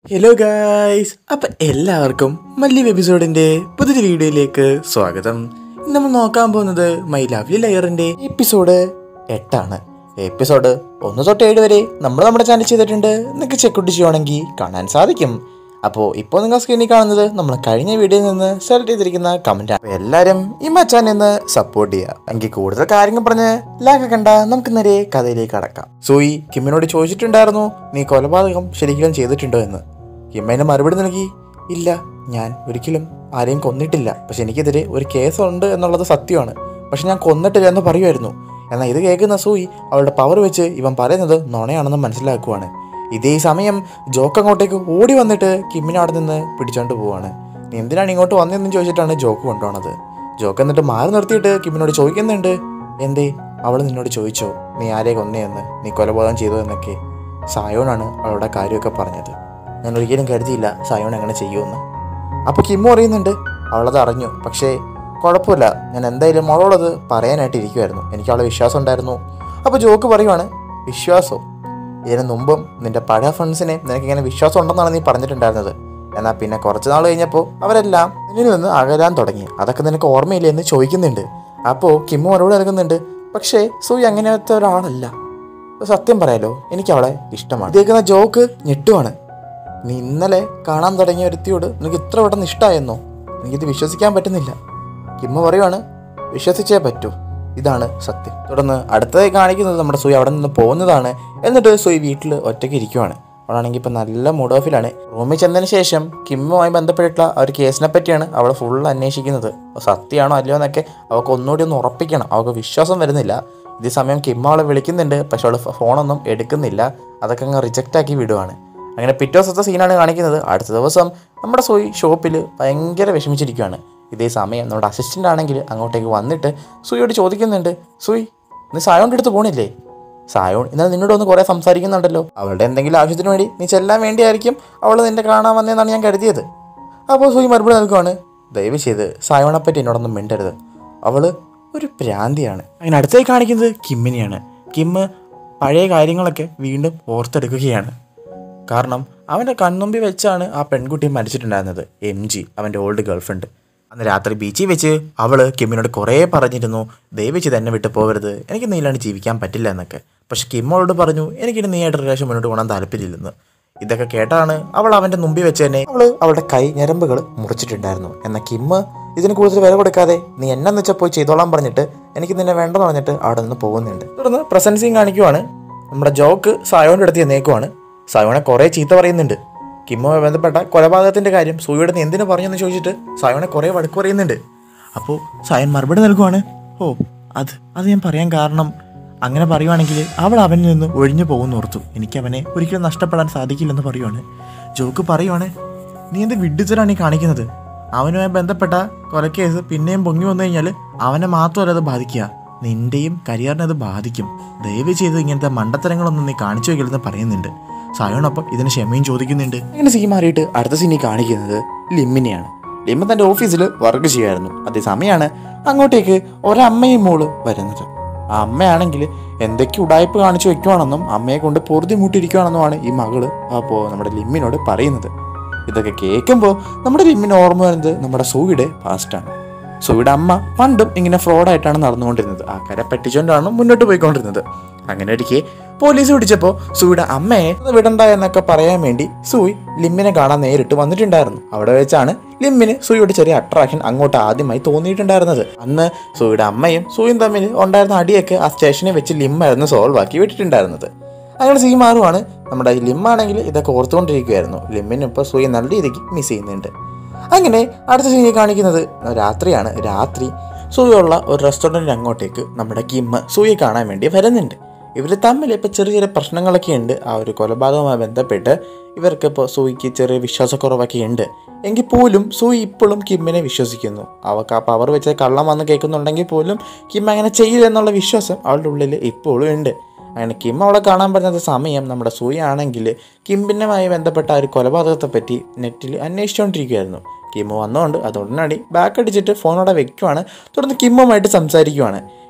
hello guys അപ്പം എല്ലാവർക്കും മല്ലിവ് എപ്പിസോഡിന്റെ പുതിയൊരു വീഡിയോയിലേക്ക് സ്വാഗതം ഇന്ന് നമ്മൾ നോക്കാൻ പോകുന്നത് മൈ ലവ്ലി ലയറിന്റെ എപ്പിസോഡ് എട്ടാണ് എപ്പിസോഡ് ഒന്ന് തൊട്ട് ഏഴ് വരെ നമ്മൾ നമ്മുടെ ചാനൽ ചെയ്തിട്ടുണ്ട് നിങ്ങൾക്ക് ചെക്കൗട്ട് ചെയ്യുവാണെങ്കിൽ കാണാൻ സാധിക്കും അപ്പോൾ ഇപ്പോൾ നിങ്ങൾ സ്ക്രീനിൽ കാണുന്നത് നമ്മൾ കഴിഞ്ഞ വീഡിയോയിൽ നിന്ന് സെലക്ട് ചെയ്തിരിക്കുന്ന കമൻറ്റാണ് അപ്പോൾ എല്ലാവരും ഈ മച്ചാൻ എന്ന് സപ്പോർട്ട് ചെയ്യുക എങ്കിൽ കൂടുതൽ കാര്യങ്ങൾ പറഞ്ഞ് ലാഗ് കണ്ട നമുക്ക് നേരെ കഥയിലേക്ക് കടക്കാം സൂയി കിമ്മിനോട് ചോദിച്ചിട്ടുണ്ടായിരുന്നു നീ കൊലപാതകം ശരിക്കും ചെയ്തിട്ടുണ്ടോ എന്ന് കിമ്മേനെ മറുപടി നൽകി ഇല്ല ഞാൻ ഒരിക്കലും ആരെയും കൊന്നിട്ടില്ല പക്ഷെ എനിക്കെതിരെ ഒരു കേസുണ്ട് എന്നുള്ളത് സത്യമാണ് പക്ഷെ ഞാൻ കൊന്നിട്ടില്ല എന്ന് പറയുമായിരുന്നു എന്നാൽ ഇത് കേൾക്കുന്ന സൂയി അവളുടെ പവർ വെച്ച് ഇവൻ പറയുന്നത് നുണയാണെന്ന് മനസ്സിലാക്കുവാണ് ഇതേ സമയം ജോക്ക് അങ്ങോട്ടേക്ക് ഓടി വന്നിട്ട് കിമ്മിനെ അവിടെ നിന്ന് പിടിച്ചോണ്ട് പോവാണ് നീ എന്തിനാണ് ഇങ്ങോട്ട് വന്നതെന്ന് ചോദിച്ചിട്ടാണ് ജോക്ക് കൊണ്ടുപോണത് ജോക്ക് എന്നിട്ട് മാറി നിർത്തിയിട്ട് കിമ്മിനോട് ചോദിക്കുന്നുണ്ട് എന്തേ അവൾ നിന്നോട് ചോദിച്ചോ നീ ആരെ കൊന്നയെന്ന് നീ കൊലപാതകം ചെയ്തോ എന്നൊക്കെ സായോണാണ് അവളുടെ കാര്യമൊക്കെ പറഞ്ഞത് ഞാൻ ഒരിക്കലും കരുതിയില്ല സായോൺ അങ്ങനെ ചെയ്യുമെന്ന് അപ്പോൾ കിമ്മു അറിയുന്നുണ്ട് അവളത് അറിഞ്ഞു പക്ഷേ കുഴപ്പമില്ല ഞാൻ എന്തായാലും അവളോടത് പറയാനായിട്ട് ഇരിക്കുമായിരുന്നു എനിക്ക് അവളെ വിശ്വാസം ഉണ്ടായിരുന്നു അപ്പോൾ ജോക്ക് പറയുവാണ് വിശ്വാസം ഇതിന് മുമ്പും നിന്റെ പഴയ ഫ്രണ്ട്സിനെ നിനക്ക് ഇങ്ങനെ വിശ്വാസം ഉണ്ടെന്നാണ് നീ പറഞ്ഞിട്ടുണ്ടായിരുന്നത് എന്നാൽ പിന്നെ കുറച്ച് നാൾ കഴിഞ്ഞപ്പോൾ അവരെല്ലാം നിന്നിൽ നിന്ന് അകലാൻ തുടങ്ങി അതൊക്കെ നിനക്ക് ഓർമ്മയില്ലേ എന്ന് ചോദിക്കുന്നുണ്ട് അപ്പോൾ കിമ്മു മറുപടി നൽകുന്നുണ്ട് പക്ഷേ സൂയി അങ്ങനത്തെ ഒരാളല്ല സത്യം പറയാലോ എനിക്ക് അവളെ ഇഷ്ടമാണ് ഇതേക്കുന്ന ജോക്ക് ഞെട്ടുവാണ് നീ ഇന്നലെ കാണാൻ തുടങ്ങിയ ഒരുത്തിയോട് നിനക്ക് ഇത്ര പെട്ടെന്ന് ഇഷ്ടമായെന്നോ എനിക്കിത് വിശ്വസിക്കാൻ പറ്റുന്നില്ല കിമ്മ പറയുവാണ് വിശ്വസിച്ചേ പറ്റൂ ഇതാണ് സത്യം തുടർന്ന് അടുത്തതായി കാണിക്കുന്നത് നമ്മുടെ സുയി അവിടെ നിന്ന് പോകുന്നതാണ് എന്നിട്ട് സുയി വീട്ടിൽ ഒറ്റയ്ക്ക് ഇരിക്കുവാണ് അവളാണെങ്കിൽ ഇപ്പം നല്ല മൂഡ് ഓഫിലാണ് റൂമിൽ ചെന്നതിന് ശേഷം കിമ്മുമായി ബന്ധപ്പെട്ടിട്ടുള്ള ആ ഒരു കേസിനെ പറ്റിയാണ് അവൾ ഫുൾ അന്വേഷിക്കുന്നത് അപ്പോൾ സത്യമാണോ അല്ലയോ എന്നൊക്കെ അവൾക്ക് ഒന്നുകൂടി ഒന്ന് ഉറപ്പിക്കണം അവൾക്ക് വിശ്വാസം വരുന്നില്ല ഇതേ സമയം കിമ്മ അവളെ വിളിക്കുന്നുണ്ട് പക്ഷെ അവൾ ഫോണൊന്നും എടുക്കുന്നില്ല അതൊക്കെ അങ്ങ് റിജക്റ്റ് ആക്കി വിടുവാണ് അങ്ങനെ പിറ്റേ ദിവസത്തെ സീനാണ് കാണിക്കുന്നത് അടുത്ത ദിവസം നമ്മുടെ സോയി ഷോപ്പിൽ ഭയങ്കര വിഷമിച്ചിരിക്കുകയാണ് ഇതേ സമയം നമ്മുടെ അസിസ്റ്റൻ്റ് ആണെങ്കിൽ അങ്ങോട്ടേക്ക് വന്നിട്ട് സുയിയോട് ചോദിക്കുന്നുണ്ട് സുയി നീ സായോണ്ട് അടുത്ത് പോണില്ലേ സായോൺ ഇന്നലെ നിന്നോട് ഒന്ന് കുറേ സംസാരിക്കുന്നുണ്ടല്ലോ അവളുടെ എന്തെങ്കിലും ആവശ്യത്തിന് വേണ്ടി നീ ചെല്ലാൻ വേണ്ടിയായിരിക്കും അവൾ നിന്നെ കാണാൻ വന്നതെന്നാണ് ഞാൻ കരുതിയത് അപ്പോൾ സുയി മറുപടി നൽകുവാണ് ദയവ് ചെയ്ത് സായോണെ പറ്റി എന്നോടൊന്നും മിണ്ടരുത് അവൾ ഒരു പ്രാന്തിയാണ് അങ്ങനെ അടുത്തായി കാണിക്കുന്നത് കിമ്മിനെയാണ് കിമ്മ് പഴയ കാര്യങ്ങളൊക്കെ വീണ്ടും ഓർത്തെടുക്കുകയാണ് കാരണം അവൻ്റെ കൺമുമ്പിൽ വെച്ചാണ് ആ പെൺകുട്ടി മരിച്ചിട്ടുണ്ടായിരുന്നത് എം ജി അവൻ്റെ ഓൾഡ് ഗേൾഫ്രണ്ട് അന്ന് രാത്രി ബീച്ചിൽ വെച്ച് അവൾ കിമ്മിനോട് കുറേ പറഞ്ഞിരുന്നു ദയവേച്ച് തന്നെ വിട്ട് പോകരുത് എനിക്ക് നീലാണ്ട് ജീവിക്കാൻ പറ്റില്ല എന്നൊക്കെ പക്ഷെ കിം അവളോട് പറഞ്ഞു എനിക്കിനി നീയായിട്ട് റിലേഷൻ മുന്നോട്ട് പോകാൻ താല്പര്യമില്ലെന്ന് ഇതൊക്കെ കേട്ടാണ് അവൾ അവൻ്റെ മുമ്പിൽ വെച്ച് തന്നെ അവൾ അവളുടെ കൈ ഞരമ്പുകൾ മുറിച്ചിട്ടുണ്ടായിരുന്നു എന്നാൽ കിമ്മ് ഇതിന് കൂടുതൽ വില കൊടുക്കാതെ നീ എന്നെന്ന് വെച്ചാൽ പോയി ചെയ്തോളാൻ പറഞ്ഞിട്ട് എനിക്ക് നിന്നെ വേണ്ടെന്ന് പറഞ്ഞിട്ട് അവിടെ നിന്ന് പോകുന്നുണ്ട് തുടർന്ന് പ്രസൻസിങ് കാണിക്കുവാണ് നമ്മുടെ ജോക്ക് സായോൻ്റെ അടുത്ത് ചെന്നേക്കുവാണ് സായോനെ കുറേ ചീത്ത പറയുന്നുണ്ട് കിമ്മുമായി ബന്ധപ്പെട്ട കൊലപാതകത്തിന്റെ കാര്യം സൂയുടെ നീ എന്തിനു പറഞ്ഞെന്ന് ചോദിച്ചിട്ട് സായോനെ കുറേ വഴക്ക് പറയുന്നുണ്ട് അപ്പോൾ സായൻ മറുപടി നൽകുവാണ് ഓ അത് അത് ഞാൻ പറയാൻ കാരണം അങ്ങനെ പറയുവാണെങ്കിൽ അവൾ അവനിൽ നിന്ന് ഒഴിഞ്ഞു പോകുന്നു ഓർത്തു എനിക്ക് അവനെ ഒരിക്കലും നഷ്ടപ്പെടാൻ സാധിക്കില്ലെന്ന് പറയുവാണ് ജോക്ക് പറയുവാണ് നീ എന്ത് വിഡ്ഢിച്ചരാണ് ഈ കാണിക്കുന്നത് അവനുമായി ബന്ധപ്പെട്ട കൊലക്കേസ് പിന്നെയും പൊങ്ങി വന്നു കഴിഞ്ഞാൽ അവനെ മാത്രമല്ല അത് ബാധിക്കുക നിന്റെയും കരിയറിനെ അത് ബാധിക്കും ദയവ് ചെയ്ത് ഇങ്ങനത്തെ മണ്ടത്തരങ്ങളൊന്നും നീ കാണിച്ചു വയ്ക്കരുതെന്ന് പറയുന്നുണ്ട് സായോണൊപ്പം ഇതിന് ക്ഷമയും ചോദിക്കുന്നുണ്ട് അങ്ങനെ സീൻ മാറിയിട്ട് അടുത്ത സീനിൽ കാണിക്കുന്നത് ലിമ്മിനെയാണ് ലിമ്മ തൻ്റെ ഓഫീസിൽ വർക്ക് ചെയ്യുമായിരുന്നു അതേ സമയമാണ് അങ്ങോട്ടേക്ക് ഒരമ്മയും മോള് വരുന്നത് ആ അമ്മയാണെങ്കിൽ എന്തൊക്കെ ഉടായ്പ കാണിച്ചു വെക്കുവാണെന്നും അമ്മയെ കൊണ്ട് പൊറുതി മൂട്ടിയിരിക്കുവാണെന്നുമാണ് ഈ മകള് അപ്പോൾ നമ്മുടെ ലിമ്മിനോട് പറയുന്നത് ഇതൊക്കെ കേൾക്കുമ്പോൾ നമ്മുടെ ലിമ്മിന് ഓർമ്മ വരുന്നത് നമ്മുടെ സൂയുടെ പാസ്റ്റാണ് സൂയുടെ അമ്മ പണ്ടും ഇങ്ങനെ ഫ്രോഡായിട്ടാണ് നടന്നുകൊണ്ടിരുന്നത് ആ കര പറ്റിച്ചുകൊണ്ടാണ് മുന്നോട്ട് പോയിക്കൊണ്ടിരുന്നത് അങ്ങനെ ഒരിക്കൽ പോലീസ് പിടിച്ചപ്പോൾ സൂയുടെ അമ്മയെ അത് വിടണ്ട എന്നൊക്കെ പറയാൻ വേണ്ടി സൂയി ലിമ്മിനെ കാണാൻ നേരിട്ട് വന്നിട്ടുണ്ടായിരുന്നു അവിടെ വെച്ചാണ് ലിമ്മിന് സൂയിയുടെ ചെറിയ അട്രാക്ഷൻ അങ്ങോട്ട് ആദ്യമായി തോന്നിയിട്ടുണ്ടായിരുന്നത് അന്ന് സൂയിയുടെ അമ്മയും സൂയും തമ്മിൽ ഉണ്ടായിരുന്ന അടിയൊക്കെ ആ സ്റ്റേഷനിൽ വെച്ച് ലിമ്മായിരുന്നു സോൾവ് ആക്കി വിട്ടിട്ടുണ്ടായിരുന്നത് അങ്ങനെ സീ മാറുവാണ് നമ്മുടെ ഈ ലിമ്മാണെങ്കിൽ ഇതൊക്കെ ഓർത്തുകൊണ്ടിരിക്കുകയായിരുന്നു ലിമ്മിന് ഇപ്പോൾ സൂയി നല്ല രീതിക്ക് മിസ് ചെയ്യുന്നുണ്ട് അങ്ങനെ അടുത്ത സീനിൽ കാണിക്കുന്നത് രാത്രിയാണ് രാത്രി സൂയുള്ള ഒരു റെസ്റ്റോറൻറ്റിന് അങ്ങോട്ടേക്ക് നമ്മുടെ കിമ്മ് സൂയെ കാണാൻ വേണ്ടി വരുന്നുണ്ട് ഇവർ തമ്മിൽ ഇപ്പോൾ ചെറിയ ചെറിയ പ്രശ്നങ്ങളൊക്കെ ഉണ്ട് ആ ഒരു കൊലപാതകവുമായി ബന്ധപ്പെട്ട് ഇവർക്ക് ഇപ്പോൾ സൂയിക്ക് ചെറിയ വിശ്വാസക്കുറവൊക്കെ ഉണ്ട് എങ്കിൽ പോലും സൂയി ഇപ്പോഴും കിമ്മിനെ വിശ്വസിക്കുന്നു അവൾക്ക് ആ പവർ വെച്ച് കള്ളം വന്ന് കേൾക്കുന്നുണ്ടെങ്കിൽ പോലും കിം അങ്ങനെ ചെയ്യില്ല എന്നുള്ള വിശ്വാസം അവളുടെ ഉള്ളിൽ ഇപ്പോഴും ഉണ്ട് അങ്ങനെ കിം അവളെ കാണാൻ പറ്റുന്ന സമയം നമ്മുടെ സൂയ ആണെങ്കിൽ കിമ്പിനുമായി ബന്ധപ്പെട്ട ആ ഒരു കൊലപാതകത്തെ പറ്റി നെറ്റിൽ അന്വേഷിച്ചുകൊണ്ടിരിക്കുകയായിരുന്നു കിമ്മ് വന്നുകൊണ്ട് അത് ഉടനടി ബാക്ക് അടിച്ചിട്ട് ഫോണോടെ വെക്കുവാണ് തുടർന്ന് കിമ്മുമായിട്ട് സംസാരിക്കുവാണ്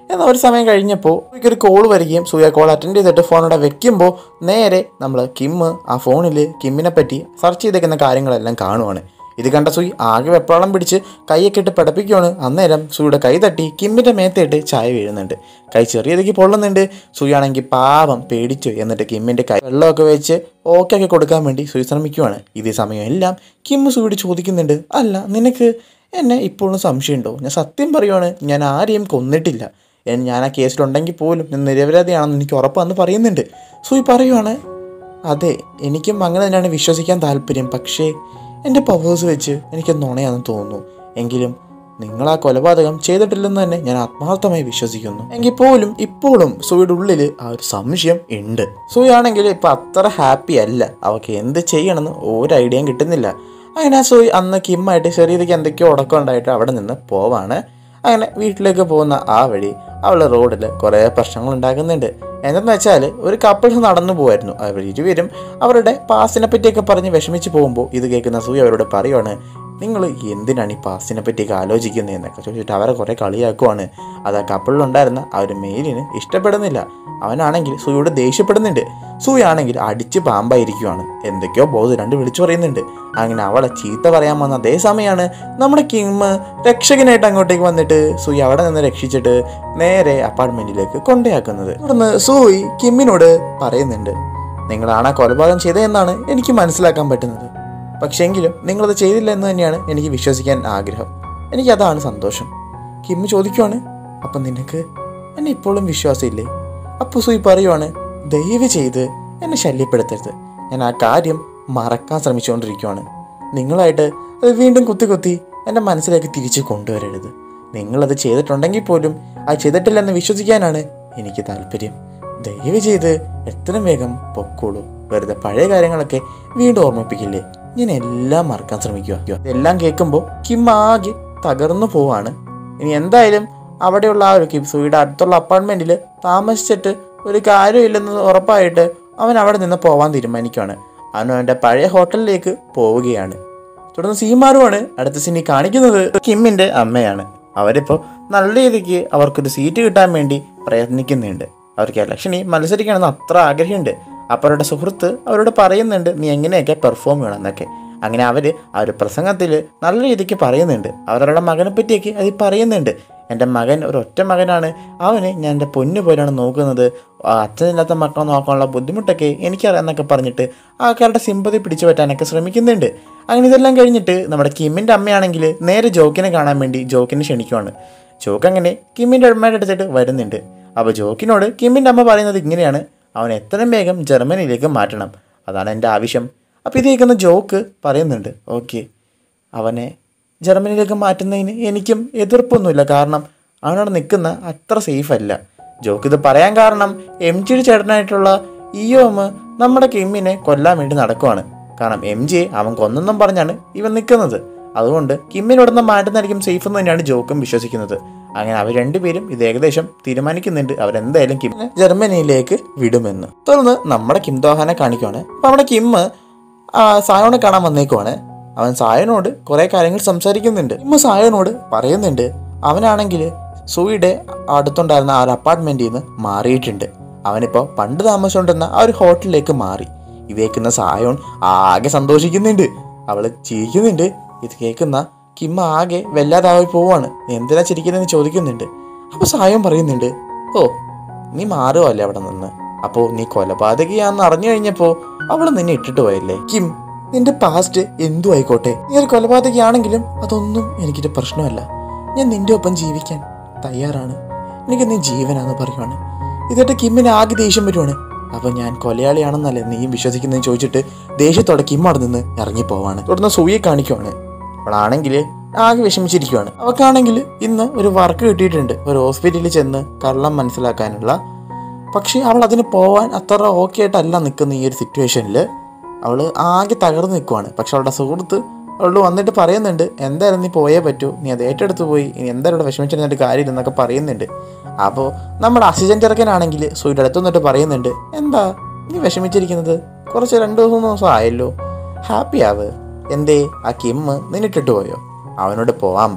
എന്നാൽ ഒരു സമയം കഴിഞ്ഞപ്പോൾ ഒരു കോൾ വരികയും സൂയ കോൾ അറ്റൻഡ് ചെയ്തിട്ട് ഫോൺ അവിടെ വെക്കുമ്പോൾ നേരെ നമ്മൾ കിം ആ ഫോണിൽ കിമ്മിനെ പറ്റി സെർച്ച് ചെയ്തേക്കുന്ന കാര്യങ്ങളെല്ലാം കാണുവാണ് ഇത് കണ്ട സൂയി ആകെ വെപ്രാളം പിടിച്ച് കൈയൊക്കെ ഇട്ട് പിടപ്പിക്കുകയാണ് അന്നേരം സൂയുടെ കൈ തട്ടി കിമ്മിൻ്റെ മേത്തേട്ട് ചായ വീഴുന്നുണ്ട് കൈ ചെറിയതൊക്കെ പൊള്ളുന്നുണ്ട് സൂയാണെങ്കിൽ പാവം പേടിച്ചു എന്നിട്ട് കിമ്മിൻ്റെ കൈ വെള്ളമൊക്കെ വെച്ച് ഓക്കെ ഒക്കെ കൊടുക്കാൻ വേണ്ടി സൂയി ശ്രമിക്കുവാണ് ഇതേ സമയം എല്ലാം കിമ്മ് സൂയോട് ചോദിക്കുന്നുണ്ട് അല്ല നിനക്ക് എന്നെ ഇപ്പോഴും സംശയമുണ്ടോ ഞാൻ സത്യം പറയുവാണ് ഞാൻ ആരെയും കൊന്നിട്ടില്ല എൻ- ഞാൻ ആ കേസിലുണ്ടെങ്കിൽ പോലും ഞാൻ നിരപരാധിയാണെന്ന് എനിക്ക് ഉറപ്പാന്ന് പറയുന്നുണ്ട് സൂയി പറയുവാണ് അതെ എനിക്കും അങ്ങനെ തന്നെയാണ് വിശ്വസിക്കാൻ താല്പര്യം പക്ഷേ എൻ്റെ പവേഴ്സ് വെച്ച് എനിക്ക് നുണയാണെന്ന് തോന്നുന്നു എങ്കിലും നിങ്ങൾ ആ കൊലപാതകം ചെയ്തിട്ടില്ലെന്ന് തന്നെ ഞാൻ ആത്മാർത്ഥമായി വിശ്വസിക്കുന്നു എങ്കിൽ പോലും ഇപ്പോഴും സൂയുടെ ഉള്ളിൽ ആ ഒരു സംശയം ഉണ്ട് സൂയി ആണെങ്കിൽ ഇപ്പം അത്ര ഹാപ്പി അല്ല അവൾക്ക് എന്ത് ചെയ്യണമെന്ന് ഒരു ഐഡിയയും കിട്ടുന്നില്ല അങ്ങനെ ആ സൂയി അന്ന് കിമ്മായിട്ട് ചെറിയതൊക്കെ എന്തൊക്കെയോ ഉടക്കം ഉണ്ടായിട്ട് അവിടെ നിന്ന് പോവാണ് അങ്ങനെ വീട്ടിലേക്ക് പോകുന്ന ആ വഴി അവൾ റോഡിൽ കുറേ പ്രശ്നങ്ങൾ ഉണ്ടാക്കുന്നുണ്ട് എന്തെന്ന് വെച്ചാൽ ഒരു കപ്പിൾസ് നടന്നു പോവായിരുന്നു അവർ ഇരുവരും അവരുടെ പാസ്റ്റിനെ പറ്റിയൊക്കെ പറഞ്ഞ് വിഷമിച്ച് പോകുമ്പോൾ ഇത് കേൾക്കുന്ന സൂയി അവരോട് പറയുവാണ് നിങ്ങൾ എന്തിനാണ് ഈ പാസ്റ്റിനെ പറ്റിയൊക്കെ ആലോചിക്കുന്നതെന്നൊക്കെ ചോദിച്ചിട്ട് അവരെ കുറേ കളിയാക്കുവാണ് അത് ആ കപ്പിളിലുണ്ടായിരുന്ന ആ ഒരു മെയിലിന് ഇഷ്ടപ്പെടുന്നില്ല അവനാണെങ്കിൽ സൂയോട് ദേഷ്യപ്പെടുന്നുണ്ട് സൂയി ആണെങ്കിൽ അടിച്ച് പാമ്പായിരിക്കുവാണ് എന്തൊക്കെയോ ബോസ് രണ്ട് വിളിച്ചു പറയുന്നുണ്ട് അങ്ങനെ അവളെ ചീത്ത പറയാൻ വന്ന അതേ സമയമാണ് നമ്മുടെ കിമ്മ് രക്ഷകനായിട്ട് അങ്ങോട്ടേക്ക് വന്നിട്ട് സൂയി അവിടെ നിന്ന് രക്ഷിച്ചിട്ട് നേരെ അപ്പാർട്ട്മെന്റിലേക്ക് കൊണ്ടയാക്കുന്നത് തുടർന്ന് സൂയി കിമ്മിനോട് പറയുന്നുണ്ട് നിങ്ങളാണ് ആ കൊലപാതകം ചെയ്തതെന്നാണ് എനിക്ക് മനസ്സിലാക്കാൻ പറ്റുന്നത് പക്ഷേങ്കിലും നിങ്ങളത് ചെയ്തില്ല എന്ന് തന്നെയാണ് എനിക്ക് വിശ്വസിക്കാൻ ആഗ്രഹം എനിക്ക് അതാണ് സന്തോഷം കിമ്മ് ചോദിക്കുവാണ് അപ്പം നിനക്ക് എന്നെ ഇപ്പോഴും വിശ്വാസമില്ലേ അപ്പോൾ സൂയി പറയുവാണ് ദയവ് ചെയ്ത് എന്നെ ശല്യപ്പെടുത്തരുത് ഞാൻ ആ കാര്യം മറക്കാൻ ശ്രമിച്ചുകൊണ്ടിരിക്കുവാണ് നിങ്ങളായിട്ട് അത് വീണ്ടും കുത്തി കുത്തി എൻ്റെ മനസ്സിലേക്ക് തിരിച്ച് കൊണ്ടുവരരുത് നിങ്ങളത് ചെയ്തിട്ടുണ്ടെങ്കിൽ പോലും അത് ചെയ്തിട്ടില്ലെന്ന് വിശ്വസിക്കാനാണ് എനിക്ക് താല്പര്യം ദയവ് ചെയ്ത് എത്രയും വേഗം പൊക്കോളൂ വെറുതെ പഴയ കാര്യങ്ങളൊക്കെ വീണ്ടും ഓർമ്മിപ്പിക്കില്ലേ ഞാൻ എല്ലാം മറക്കാൻ ശ്രമിക്കുക എല്ലാം കേൾക്കുമ്പോൾ കിം ആകെ തകർന്നു പോവാണ് ഇനി എന്തായാലും അവിടെയുള്ള ആ ഒരു കിം സൂയുടെ അടുത്തുള്ള അപ്പാർട്ട്മെന്റിൽ താമസിച്ചിട്ട് ഒരു കാര്യമില്ലെന്ന് ഉറപ്പായിട്ട് അവൻ അവിടെ നിന്ന് പോവാൻ തീരുമാനിക്കുകയാണ് അവൻ അവൻ്റെ പഴയ ഹോട്ടലിലേക്ക് പോവുകയാണ് തുടർന്ന് സീമാറുമാണ് അടുത്ത സിനി കാണിക്കുന്നത് കിമ്മിന്റെ അമ്മയാണ് അവരിപ്പോൾ നല്ല രീതിക്ക് അവർക്കൊരു സീറ്റ് കിട്ടാൻ വേണ്ടി പ്രയത്നിക്കുന്നുണ്ട് അവർക്ക് ഇലക്ഷനിൽ മത്സരിക്കണമെന്ന് അത്ര ആഗ്രഹമുണ്ട് അപ്പോൾ അവരുടെ സുഹൃത്ത് അവരോട് പറയുന്നുണ്ട് നീ എങ്ങനെയൊക്കെ പെർഫോം ചെയ്യണം എന്നൊക്കെ അങ്ങനെ അവർ ആ ഒരു പ്രസംഗത്തിൽ നല്ല രീതിക്ക് പറയുന്നുണ്ട് അവരവരുടെ മകനെ പറ്റിയൊക്കെ അത് പറയുന്നുണ്ട് എൻ്റെ മകൻ ഒരു ഒറ്റ മകനാണ് അവന് ഞാൻ എൻ്റെ പൊന്നു പോലെയാണ് നോക്കുന്നത് ആ അച്ഛനില്ലാത്ത മക്കളെ നോക്കാനുള്ള ബുദ്ധിമുട്ടൊക്കെ എനിക്കറിയാമെന്നൊക്കെ പറഞ്ഞിട്ട് ആൾക്കാരുടെ സിമ്പതി പിടിച്ചു പറ്റാനൊക്കെ ശ്രമിക്കുന്നുണ്ട് അങ്ങനെ ഇതെല്ലാം കഴിഞ്ഞിട്ട് നമ്മുടെ കിമ്മിൻ്റെ അമ്മയാണെങ്കിൽ നേരെ ജോക്കിനെ കാണാൻ വേണ്ടി ജോക്കിനെ ക്ഷണിക്കുവാണ് ജോക്ക് അങ്ങനെ കിമ്മിൻ്റെ അമ്മയുടെ അടുത്തിട്ട് വരുന്നുണ്ട് അപ്പോൾ ജോക്കിനോട് കിമ്മിൻ്റെ അമ്മ പറയുന്നത് ഇങ്ങനെയാണ് അവൻ എത്രയും വേഗം ജർമ്മനിയിലേക്ക് മാറ്റണം അതാണ് എൻ്റെ ആവശ്യം അപ്പോൾ ഇത് കേൾക്കുന്ന ജോക്ക് പറയുന്നുണ്ട് ഓക്കെ അവനെ ജർമ്മനിയിലേക്ക് മാറ്റുന്നതിന് എനിക്കും എതിർപ്പൊന്നുമില്ല കാരണം അവനവിടെ നിൽക്കുന്ന അത്ര സേഫ് അല്ല ജോക്ക് ഇത് പറയാൻ കാരണം എം ജിയുടെ ചേട്ടനായിട്ടുള്ള ഇയോമ് നമ്മുടെ കിമ്മിനെ കൊല്ലാൻ വേണ്ടി നടക്കുവാണ് കാരണം എം ജി അവൻ കൊന്നെന്നും പറഞ്ഞാണ് ഇവൻ നിൽക്കുന്നത് അതുകൊണ്ട് കിമ്മിനോടൊന്ന് മാറ്റുന്നതായിരിക്കും സേഫ് എന്ന് തന്നെയാണ് ജോക്കും വിശ്വസിക്കുന്നത് അങ്ങനെ അവർ രണ്ടുപേരും ഇത് ഏകദേശം തീരുമാനിക്കുന്നുണ്ട് അവരെന്തായാലും കിമ്മിനെ ജർമ്മനിയിലേക്ക് വിടുമെന്ന് തുടർന്ന് നമ്മുടെ കിം ദോഹാനെ കാണിക്കുവാണ് അപ്പോൾ നമ്മുടെ കിമ്മ് ആ, സായോനെ കാണാൻ വന്നേക്കുവാണ് അവൻ സായനോട് കുറെ കാര്യങ്ങൾ സംസാരിക്കുന്നുണ്ട് ഇമ്മ സായനോട് പറയുന്നുണ്ട് അവനാണെങ്കിൽ സൂയുടെ അടുത്തുണ്ടായിരുന്ന ആ ഒരു അപ്പാർട്ട്മെന്റിൽ നിന്ന് മാറിയിട്ടുണ്ട് അവനിപ്പോൾ പണ്ട് താമസിച്ചുകൊണ്ടിരുന്ന ആ ഒരു ഹോട്ടലിലേക്ക് മാറി ഇത് കേൾക്കുന്ന സായോൺ ആകെ സന്തോഷിക്കുന്നുണ്ട് അവള് ചിരിക്കുന്നുണ്ട് ഇത് കേൾക്കുന്ന കിമ്മ ആകെ വല്ലാതായി പോവാണ് നീ എന്തിനാ ചിരിക്കുന്നതെന്ന് ചോദിക്കുന്നുണ്ട് അപ്പൊ സായോൻ പറയുന്നുണ്ട് ഓ നീ മാറുമല്ലേ അവിടെ നിന്ന് അപ്പോ നീ കൊലപാതകയാന്ന് അറിഞ്ഞു കഴിഞ്ഞപ്പോ അവള് നിന്നെ ഇട്ടിട്ട് പോയല്ലേ കിം നിന്റെ പാസ്റ്റ് എന്തു ആയിക്കോട്ടെ നീ ഒരു കൊലപാതകയാണെങ്കിലും അതൊന്നും എനിക്കൊരു പ്രശ്നമല്ല ഞാൻ നിന്റെ ഒപ്പം ജീവിക്കാൻ തയ്യാറാണ് എനിക്ക് നീ ജീവനാന്ന് പറയുവാണ് ഇതിട്ട് കിമ്മിന് ആകെ ദേഷ്യം വരുവാണ് അപ്പൊ ഞാൻ കൊലയാളിയാണെന്നല്ലേ നീയും വിശ്വസിക്കുന്നതെന്ന് ചോദിച്ചിട്ട് ദേഷ്യത്തോടെ കിം അവിടെ നിന്ന് ഇറങ്ങിപ്പോവാണ് തുടർന്ന് സൂയെ കാണിക്കുവാണ് അവളാണെങ്കിൽ ആകെ വിഷമിച്ചിരിക്കുവാണ് അവക്കാണെങ്കിൽ ഇന്ന് ഒരു വർക്ക് കിട്ടിയിട്ടുണ്ട് ഒരു ഹോസ്പിറ്റലിൽ ചെന്ന് കള്ളം മനസ്സിലാക്കാനുള്ള പക്ഷേ അവൾ അതിന് പോവാൻ അത്ര ഓക്കെ ആയിട്ടല്ല നിൽക്കുന്ന ഈ ഒരു സിറ്റുവേഷനിൽ അവൾ ആകെ തകർന്ന് നിൽക്കുവാണ് പക്ഷെ അവളുടെ സുഹൃത്ത് അവളോട് വന്നിട്ട് പറയുന്നുണ്ട് എന്തായാലും നീ പോയേ പറ്റൂ നീ അത് ഏറ്റെടുത്ത് പോയി ഇനി എന്തായാലും ഇവിടെ വിഷമിച്ചിരുന്നിട്ട് കാര്യമില്ലെന്നൊക്കെ പറയുന്നുണ്ട് അപ്പോൾ നമ്മുടെ അസിസ്റ്റൻ്റ് ഇറക്കനാണെങ്കിൽ സൂയുടെ അടുത്ത് വന്നിട്ട് പറയുന്നുണ്ട് എന്താ നീ വിഷമിച്ചിരിക്കുന്നത് കുറച്ച് രണ്ട് ദിവസം മൂന്ന് ദിവസം ആയല്ലോ ഹാപ്പി ആവ് എന്തേ ആ കിമ്മ് നിന്നിട്ടിട്ട് പോയോ അവനോട് പോവാൻ പറ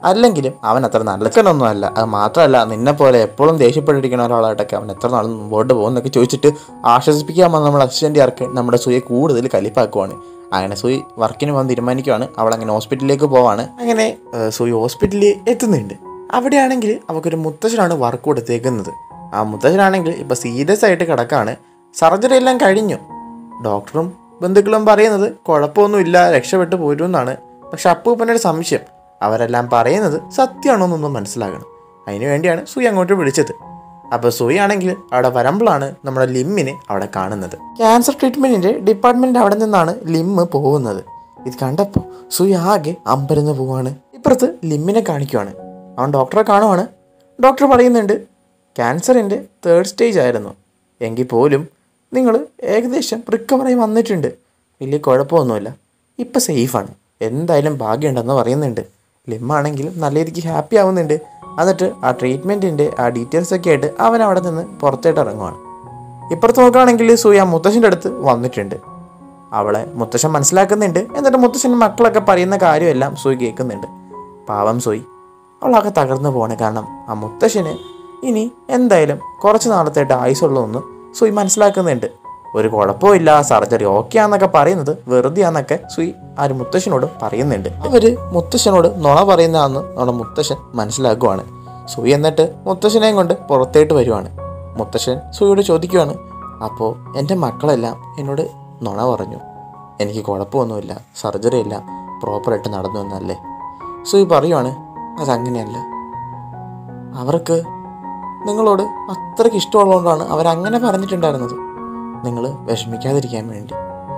അല്ലെങ്കിലും അവൻ അത്ര നല്ലക്കനൊന്നും അല്ല അത് മാത്രമല്ല നിന്നെ പോലെ എപ്പോഴും ദേഷ്യപ്പെട്ടിരിക്കുന്ന ഒരാളായിട്ടൊക്കെ അവൻ എത്ര നാൾ മുമ്പോട്ട് പോകുന്നൊക്കെ ചോദിച്ചിട്ട് ആശ്വസിപ്പിക്കാൻ വന്ന നമ്മുടെ അസിസ്റ്റൻ്റ് ആർക്ക് നമ്മുടെ സുയെ കൂടുതൽ കലിപ്പാക്കുവാണ് അങ്ങനെ സുയി വർക്കിന് പോകാൻ തീരുമാനിക്കുവാണ് അവൾ അങ്ങനെ ഹോസ്പിറ്റലിലേക്ക് പോവാണ് അങ്ങനെ ഏഹ്, സുയി ഹോസ്പിറ്റലിൽ എത്തുന്നുണ്ട് അവിടെയാണെങ്കിൽ അവൾക്കൊരു മുത്തശ്ശനാണ് വർക്ക് കൊടുത്തേക്കുന്നത് ആ മുത്തശ്ശനാണെങ്കിൽ ഇപ്പോൾ സീരിയസ് ആയിട്ട് കിടക്കാണ് സർജറി എല്ലാം കഴിഞ്ഞു ഡോക്ടറും ബന്ധുക്കളും പറയുന്നത് കുഴപ്പമൊന്നുമില്ല രക്ഷപ്പെട്ടു പോരുമെന്നാണ് പക്ഷെ അപ്പൂപ്പനൊരു സംശയം അവരെല്ലാം പറയുന്നത് സത്യമാണോ എന്നൊന്നും മനസ്സിലാക്കണം അതിനു വേണ്ടിയാണ് സുയി അങ്ങോട്ട് വിളിച്ചത് അപ്പോൾ സുയി ആണെങ്കിൽ അവിടെ വരുമ്പോഴാണ് നമ്മുടെ ലിമ്മിനെ അവിടെ കാണുന്നത് ക്യാൻസർ ട്രീറ്റ്മെൻറ്റിൻ്റെ ഡിപ്പാർട്ട്മെൻറ്റ് അവിടെ നിന്നാണ് ലിമ്മ് പോകുന്നത് ഇത് കണ്ടപ്പോൾ സുയി ആകെ അമ്പരന്ന് പോവാണ് ഇപ്പുറത്ത് ലിമ്മിനെ കാണിക്കുവാണ് അവൻ ഡോക്ടറെ കാണുവാണ് ഡോക്ടർ പറയുന്നുണ്ട് ക്യാൻസറിൻ്റെ തേർഡ് സ്റ്റേജ് ആയിരുന്നു എങ്കിൽ പോലും നിങ്ങൾ ഏകദേശം റിക്കവറായി വന്നിട്ടുണ്ട് വലിയ കുഴപ്പമൊന്നുമില്ല ഇപ്പം സേഫാണ് എന്തായാലും ഭാഗ്യമുണ്ടെന്ന് പറയുന്നുണ്ട് ലിമ്മാണെങ്കിലും നല്ല രീതിക്ക് ഹാപ്പി ആവുന്നുണ്ട് എന്നിട്ട് ആ ട്രീറ്റ്മെൻറ്റിൻ്റെ ആ ഡീറ്റെയിൽസ് ഒക്കെ ആയിട്ട് അവൻ അവിടെ നിന്ന് പുറത്തോട്ട് ഇറങ്ങുവാണ് ഇപ്പുറത്ത് നോക്കുകയാണെങ്കിൽ സൂയ മുത്തശ്ശൻ്റെ അടുത്ത് വന്നിട്ടുണ്ട് അവളെ മുത്തശ്ശൻ മനസ്സിലാക്കുന്നുണ്ട് എന്നിട്ട് മുത്തശ്ശൻ്റെ മക്കളൊക്കെ പറയുന്ന കാര്യമെല്ലാം സൂയി കേൾക്കുന്നുണ്ട് പാവം സൂയി അവളൊക്കെ തകർന്നു പോവാണ് കാരണം ആ മുത്തശ്ശന് ഇനി എന്തായാലും കുറച്ച് നാളത്തായിട്ട് ആയുസുള്ളതെന്ന് സുയി മനസ്സിലാക്കുന്നുണ്ട് ഒരു കുഴപ്പമില്ല സർജറി ഓക്കെ ആന്നൊക്കെ പറയുന്നത് വെറുതെ ആന്നൊക്കെ സുയി ആ ഒരു മുത്തശ്ശനോട് പറയുന്നുണ്ട് അവര് മുത്തശ്ശനോട് നുണ പറയുന്നതാന്ന് നമ്മുടെ മുത്തശ്ശൻ മനസ്സിലാക്കുവാണ് സുയി എന്നിട്ട് മുത്തശ്ശനെയും കൊണ്ട് പുറത്തേട്ട് വരുവാണ് മുത്തശ്ശൻ സുയിയോട് ചോദിക്കുവാണ് അപ്പോൾ എൻ്റെ മക്കളെല്ലാം എന്നോട് നുണ പറഞ്ഞു എനിക്ക് കുഴപ്പമൊന്നുമില്ല സർജറി എല്ലാം പ്രോപ്പറായിട്ട് നടന്നു എന്നല്ലേ സുയി പറയുവാണ് അതങ്ങനെയല്ല അവർക്ക് നിങ്ങളോട് അത്രയ്ക്ക് ഇഷ്ടമുള്ളതുകൊണ്ടാണ് അവരങ്ങനെ പറഞ്ഞിട്ടുണ്ടായിരുന്നത് നിങ്ങൾ വിഷമിക്കാതിരിക്കാൻ വേണ്ടി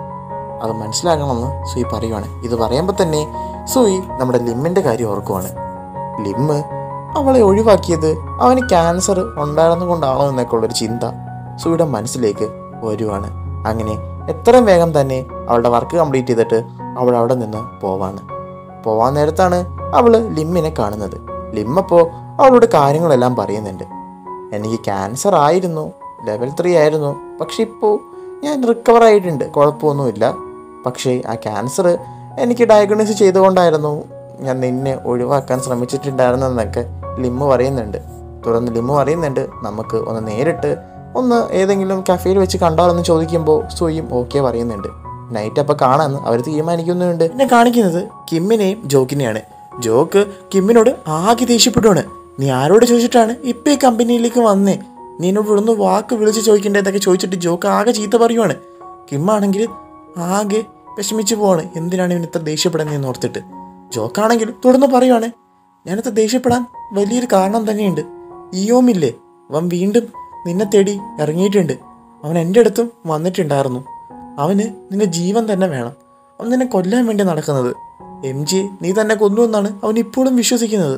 അത് മനസ്സിലാക്കണമെന്ന് സുയി പറയുവാണ് ഇത് പറയുമ്പോൾ തന്നെ സുയി നമ്മുടെ ലിമ്മിൻ്റെ കാര്യം ഓർക്കുവാണ് ലിമ്മ് അവളെ ഒഴിവാക്കിയത് അവന് ക്യാൻസർ ഉണ്ടായിരുന്നത് കൊണ്ടാണോ എന്നൊക്കെ ഉള്ളൊരു ചിന്ത സുയുടെ മനസ്സിലേക്ക് വരുവാണ് അങ്ങനെ എത്രയും വേഗം തന്നെ അവളുടെ വർക്ക് കംപ്ലീറ്റ് ചെയ്തിട്ട് അവൾ അവിടെ നിന്ന് പോവാണ് പോവാൻ നേരത്താണ് അവൾ ലിമ്മിനെ കാണുന്നത് ലിമ്മപ്പോൾ അവളോട് കാര്യങ്ങളെല്ലാം പറയുന്നുണ്ട് എനിക്ക് ക്യാൻസർ ആയിരുന്നു ലെവൽ ത്രീ ആയിരുന്നു പക്ഷെ ഇപ്പോൾ ഞാൻ റിക്കവർ ആയിട്ടുണ്ട് കുഴപ്പമൊന്നുമില്ല പക്ഷേ ആ ക്യാൻസർ എനിക്ക് ഡയഗ്നോസ് ചെയ്തുകൊണ്ടായിരുന്നു ഞാൻ നിന്നെ ഒഴിവാക്കാൻ ശ്രമിച്ചിട്ടുണ്ടായിരുന്നെന്നൊക്കെ ലിമ്മ് പറയുന്നുണ്ട് തുടർന്ന് ലിമ്മ് പറയുന്നുണ്ട് നമുക്ക് ഒന്ന് നേരിട്ട് ഒന്ന് ഏതെങ്കിലും കഫേയിൽ വെച്ച് കണ്ടാലെന്ന് ചോദിക്കുമ്പോൾ സുയും ഓക്കെ പറയുന്നുണ്ട് നൈറ്റ് അപ്പോൾ കാണാമെന്ന് അവർ തീരുമാനിക്കുന്നുണ്ട് പിന്നെ കാണിക്കുന്നത് കിമ്മിനെയും ജോക്കിനെയാണ് ജോക്ക് കിമ്മിനോട് ആകെ ദേഷ്യപ്പെടുവാണ് നീ ആരോട് ചോദിച്ചിട്ടാണ് ഇപ്പം ഈ കമ്പനിയിലേക്ക് വന്നേ നീ എന്നോട് ഇവിടുന്ന് വാക്ക് വിളിച്ച് ചോദിക്കേണ്ടതൊക്കെ ചോദിച്ചിട്ട് ജോക്ക് ആകെ ചീത്ത പറയുവാണ് കിമ്മാണെങ്കിൽ ആകെ വിഷമിച്ച് പോവാണ് എന്തിനാണ് ഇവൻ ഇത്ര ദേഷ്യപ്പെടുന്നതെന്ന് ഓർത്തിട്ട് ജോക്കാണെങ്കിൽ തുടർന്ന് പറയുവാണ് ഞാനിത്ര ദേഷ്യപ്പെടാൻ വലിയൊരു കാരണം തന്നെയുണ്ട് ഇയോമില്ലേ അവൻ വീണ്ടും നിന്നെ തേടി ഇറങ്ങിയിട്ടുണ്ട് അവൻ എൻ്റെ അടുത്തും വന്നിട്ടുണ്ടായിരുന്നു അവന് നിന്റെ ജീവൻ തന്നെ വേണം അവൻ നിന്നെ കൊല്ലാൻ വേണ്ടി നടക്കുന്നത് എം ജി നീ തന്നെ കൊന്നു എന്നാണ് അവൻ ഇപ്പോഴും വിശ്വസിക്കുന്നത്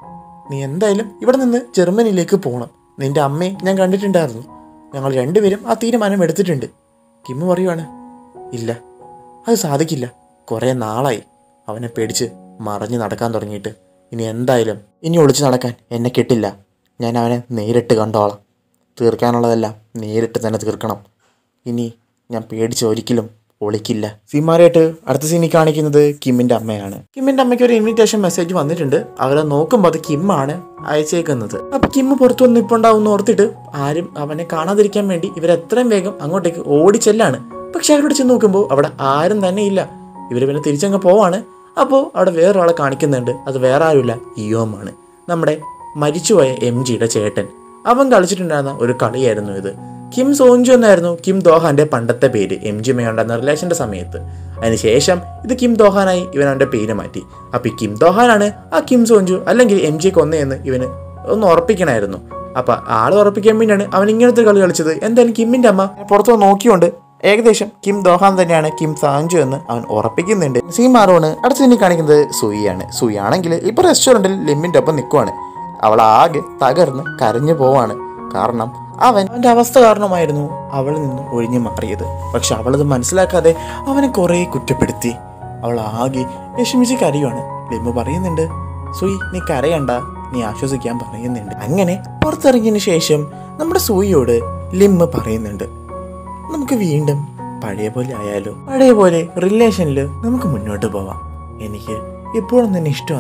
നീ എന്തായാലും ഇവിടെ നിന്ന് ജർമ്മനിയിലേക്ക് പോകണം നിന്റെ അമ്മയെ ഞാൻ കണ്ടിട്ടുണ്ടായിരുന്നു ഞങ്ങൾ രണ്ടുപേരും ആ തീരുമാനം എടുത്തിട്ടുണ്ട് കിമ്മ് പറയുവാണ് ഇല്ല അത് സാധിക്കില്ല കുറേ നാളായി അവനെ പേടിച്ച് മറഞ്ഞു നടക്കാൻ തുടങ്ങിയിട്ട് ഇനി എന്തായാലും ഇനി ഒളിച്ചു നടക്കാൻ എന്നെ കിട്ടില്ല ഞാൻ അവനെ നേരിട്ട് കണ്ടോളാം തീർക്കാനുള്ളതെല്ലാം നേരിട്ട് തന്നെ തീർക്കണം ഇനി ഞാൻ പേടിച്ച് ഒരിക്കലും ഒളിക്കില്ല സീമാരായിട്ട് അടുത്ത സീനിൽ കാണിക്കുന്നത് കിമ്മിന്റെ അമ്മയാണ് കിമ്മിന്റെ അമ്മയ്ക്ക് ഒരു ഇൻവിറ്റേഷൻ മെസ്സേജ് വന്നിട്ടുണ്ട് അവരെ നോക്കുമ്പോൾ അത് കിമ്മാണ് അയച്ചേക്കുന്നത് അപ്പൊ കിമ്മ് പുറത്തു വന്ന് ഇപ്പോൾ ഉണ്ടാവും ഓർത്തിട്ട് ആരും അവനെ കാണാതിരിക്കാൻ വേണ്ടി ഇവർ എത്രയും വേഗം അങ്ങോട്ടേക്ക് ഓടിച്ചെല്ലാണ് പക്ഷെ അവരോട് ചെന്ന് നോക്കുമ്പോൾ അവിടെ ആരും തന്നെ ഇല്ല ഇവർ പിന്നെ തിരിച്ചങ്ങ് പോവാണ് അപ്പോൾ അവിടെ വേറൊരാളെ കാണിക്കുന്നുണ്ട് അത് വേറെ ആരുമില്ല ഇയോമാണ് നമ്മുടെ മരിച്ചുപോയ എം ജിയുടെ ചേട്ടൻ അവൻ കളിച്ചിട്ടുണ്ടായിരുന്ന ഒരു കളിയായിരുന്നു ഇത് കിം സോഞ്ചു എന്നായിരുന്നു കിം ദോഹാന്റെ പണ്ടത്തെ പേര് എം ജി ഉണ്ടായിരുന്ന റിലേഷന്റെ സമയത്ത് അതിനുശേഷം ഇത് കിം ദോഹാനായി ഇവൻ അവന്റെ പേര് മാറ്റി അപ്പൊ ഈ കിം ദോഹാനാണ് ആ കിം സോഞ്ചു അല്ലെങ്കിൽ എം ജി കൊന്നയെന്ന് ഇവന് ഒന്ന് ഉറപ്പിക്കണമായിരുന്നു അപ്പൊ ആള് ഉറപ്പിക്കാൻ വേണ്ടിയാണ് അവൻ ഇങ്ങനത്തെ ഒരു കളി കളിച്ചത് എന്തായാലും കിമ്മിന്റെ അമ്മ പുറത്തു വന്ന് നോക്കിയോണ്ട് ഏകദേശം കിം ദോഹാൻ തന്നെയാണ് കിം സാഞ്ചു എന്ന് അവൻ ഉറപ്പിക്കുന്നുണ്ട് സീ മാറോണ് അടുത്ത ഇനി കാണിക്കുന്നത് സുയിയാണ് സുയി ആണെങ്കിൽ ഇപ്പൊ റെസ്റ്റോറൻറ്റിൽ ലിമ്മിന്റെ ഒപ്പം നിൽക്കുവാണ് അവൾ ആകെ തകർന്ന് കരഞ്ഞു പോവാണ് കാരണം അവൻ അവന്റെ അവസ്ഥ കാരണമായിരുന്നു അവളിൽ നിന്ന് ഒഴിഞ്ഞു മാറിയത് പക്ഷെ അവളത് മനസ്സിലാക്കാതെ അവനെ കുറെ കുറ്റപ്പെടുത്തി അവൾ ആകെ വിഷമിച്ച് കരയുവാണ് ലിമ്മ പറയുന്നുണ്ട് സുയി നീ കരയണ്ട നീ ആശ്വസിക്കാൻ പറയുന്നുണ്ട് അങ്ങനെ പുറത്തിറങ്ങിയതിന് ശേഷം നമ്മുടെ സൂയിയോട് ലിമ്മ പറയുന്നുണ്ട് നമുക്ക് വീണ്ടും പഴയ പോലെ ആയാലോ പഴയ പോലെ റിലേഷനിൽ നമുക്ക് മുന്നോട്ട് പോവാം എനിക്ക് ഇപ്പോഴും നിന്നെ ഇഷ്ടമാണ്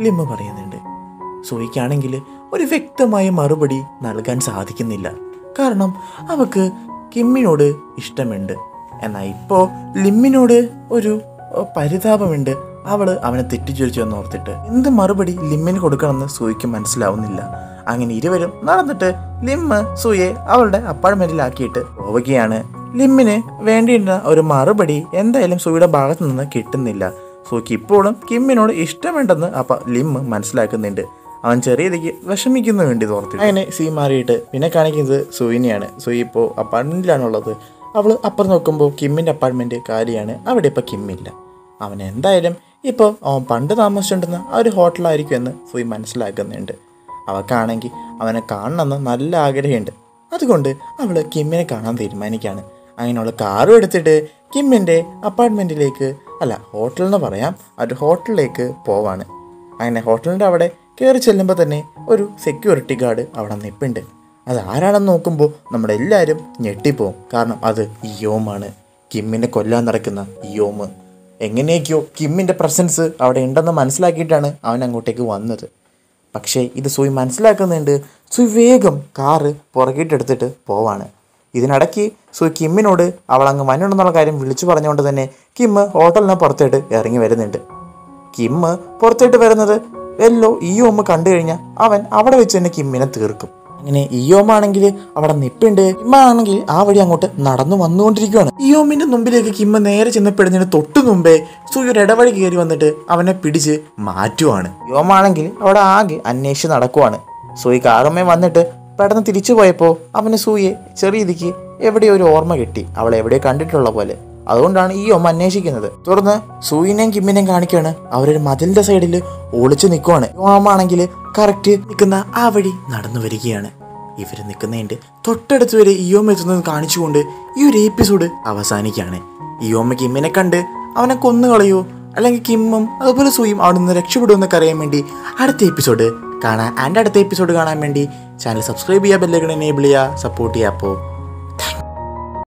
ലിമ്മ പറയുന്നുണ്ട് സൂയിക്കാണെങ്കിൽ ഒരു വ്യക്തമായ മറുപടി നൽകാൻ സാധിക്കുന്നില്ല കാരണം അവക്ക് കിമ്മിനോട് ഇഷ്ടമുണ്ട് എന്നാൽ ഇപ്പോൾ ലിമ്മിനോട് ഒരു ഏഹ്, പരിതാപമുണ്ട് അവള് അവനെ തെറ്റിച്ചൊരിച്ചു എന്ന് ഓർത്തിട്ട് എന്ത് മറുപടി ലിമ്മിന് കൊടുക്കണമെന്ന് സൂയിക്ക് മനസ്സിലാവുന്നില്ല അങ്ങനെ ഇരുവരും നടന്നിട്ട് ലിമ്മ് സൂയെ അവളുടെ അപ്പാർട്ട്മെന്റിലാക്കിയിട്ട് പോവുകയാണ് ലിമ്മിന് വേണ്ടിയിരുന്ന ഒരു മറുപടി എന്തായാലും സൂയുടെ ഭാഗത്തു നിന്ന് കിട്ടുന്നില്ല സൂക്ക് ഇപ്പോഴും കിമ്മിനോട് ഇഷ്ടമുണ്ടെന്ന് അപ്പ ലിമ്മ് മനസ്സിലാക്കുന്നുണ്ട് അവൻ ചെറിയതിക്ക് വിഷമിക്കുന്നു വേണ്ടി തോർത്തി അങ്ങനെ സീ മാറിയിട്ട് പിന്നെ കാണിക്കുന്നത് സൂയിനെയാണ് സൂയി ഇപ്പോൾ അപ്പാർട്ട്മെന്റിലാണുള്ളത് അവൾ അപ്പുറം നോക്കുമ്പോൾ കിമ്മിൻ്റെ അപ്പാർട്ട്മെൻറ്റ് കാര്യമാണ് അവിടെ ഇപ്പോൾ കിമ്മില്ല അവൻ എന്തായാലും ഇപ്പോൾ അവൻ പണ്ട് താമസിച്ചിട്ടുണ്ടെന്ന ആ ഒരു ഹോട്ടലായിരിക്കും എന്ന് സൂയി മനസ്സിലാക്കുന്നുണ്ട് അവൾക്കാണെങ്കിൽ അവനെ കാണണമെന്ന് നല്ല ആഗ്രഹമുണ്ട് അതുകൊണ്ട് അവൾ കിമ്മിനെ കാണാൻ തീരുമാനിക്കുകയാണ് അങ്ങനെ അവൾ കാറും എടുത്തിട്ട് കിമ്മിൻ്റെ അപ്പാർട്ട്മെൻറ്റിലേക്ക് അല്ല ഹോട്ടൽ എന്ന് പറയാം ആ ഒരു ഹോട്ടലിലേക്ക് പോവാണ് അങ്ങനെ ഹോട്ടലിൻ്റെ അവിടെ കയറി ചെല്ലുമ്പോൾ തന്നെ ഒരു സെക്യൂരിറ്റി ഗാർഡ് അവിടെ നിൽപ്പുണ്ട് അത് ആരാണെന്ന് നോക്കുമ്പോൾ നമ്മളെല്ലാവരും ഞെട്ടിപ്പോവും കാരണം അത് ഇയോമാണ് കിമ്മിനെ കൊല്ലാൻ നടക്കുന്ന ഇയോമ് എങ്ങനെയൊക്കെയോ കിമ്മിൻ്റെ പ്രസൻസ് അവിടെ ഉണ്ടെന്ന് മനസ്സിലാക്കിയിട്ടാണ് അവൻ അങ്ങോട്ടേക്ക് വന്നത് പക്ഷേ ഇത് സൂയി മനസ്സിലാക്കുന്നുണ്ട് സൂയി വേഗം കാറ് പുറകിട്ടെടുത്തിട്ട് പോവാണ് ഇതിനിടയ്ക്ക് സൂയി കിമ്മിനോട് അവൾ അങ്ങ് വന്നുണ്ടെന്നുള്ള കാര്യം വിളിച്ചു പറഞ്ഞുകൊണ്ട് തന്നെ കിമ്മ് ഹോട്ടലിന് പുറത്തേട്ട് ഇറങ്ങി വരുന്നുണ്ട് കിമ്മ് പുറത്തേട്ട് വരുന്നത് എല്ലോ ഇയോമ്മ കണ്ടു കഴിഞ്ഞാൽ അവൻ അവിടെ വെച്ച് തന്നെ കിമ്മിനെ തീർക്കും അങ്ങനെ ഇയോമാണെങ്കിൽ അവിടെ നിപ്പുണ്ട് കിമ്മ ആണെങ്കിൽ ആ വഴി അങ്ങോട്ട് നടന്നു വന്നുകൊണ്ടിരിക്കുകയാണ് ഇയോമിന്റെ മുമ്പിലേക്ക് കിമ്മ നേരെ ചെന്നപ്പെടുന്നതിന് തൊട്ടു മുമ്പേ സൂര്യ ഒരു ഇടവഴി കയറി വന്നിട്ട് അവനെ പിടിച്ച് മാറ്റുവാണ് യോമാണെങ്കിൽ അവിടെ ആകെ അന്വേഷിച്ച് നടക്കുവാണ് സൂയി കാറുമേ വന്നിട്ട് പെട്ടെന്ന് തിരിച്ചു പോയപ്പോൾ അവന് സൂയെ ചെറിയതിക്ക് എവിടെയോ ഒരു ഓർമ്മ കിട്ടി അവളെ എവിടെയോ കണ്ടിട്ടുള്ള പോലെ അതുകൊണ്ടാണ് ഈ ഒമ്മ അന്വേഷിക്കുന്നത് തുടർന്ന് സൂയിനെയും കിമ്മിനെയും കാണിക്കാണ് അവരൊരു മതിലിന്റെ സൈഡിൽ ഒളിച്ചു നിൽക്കുവാണ് യോമാണെങ്കിൽ കറക്റ്റ് നിൽക്കുന്ന ആ വഴി നടന്നു വരികയാണ് ഇവർ നിൽക്കുന്നതിൻ്റെ തൊട്ടടുത്ത് വരെ ഇയോമ എത്തുന്നത് കാണിച്ചുകൊണ്ട് ഈ ഒരു എപ്പിസോഡ് അവസാനിക്കുകയാണ് ഇയോമ കിമ്മിനെ കണ്ട് അവനെ കൊന്നുകളയോ അല്ലെങ്കിൽ കിമ്മും അതുപോലെ സൂയും അവിടെ നിന്ന് രക്ഷപ്പെടുമെന്നൊക്കെ അറിയാൻ വേണ്ടി അടുത്ത എപ്പിസോഡ് കാണാൻ ആൻഡ് അടുത്ത എപ്പിസോഡ് കാണാൻ വേണ്ടി ചാനൽ സബ്സ്ക്രൈബ് ചെയ്യുക ബെല്ലൈക്കൺ എനേബിൾ ചെയ്യുക സപ്പോർട്ട് ചെയ്യുക അപ്പോൾ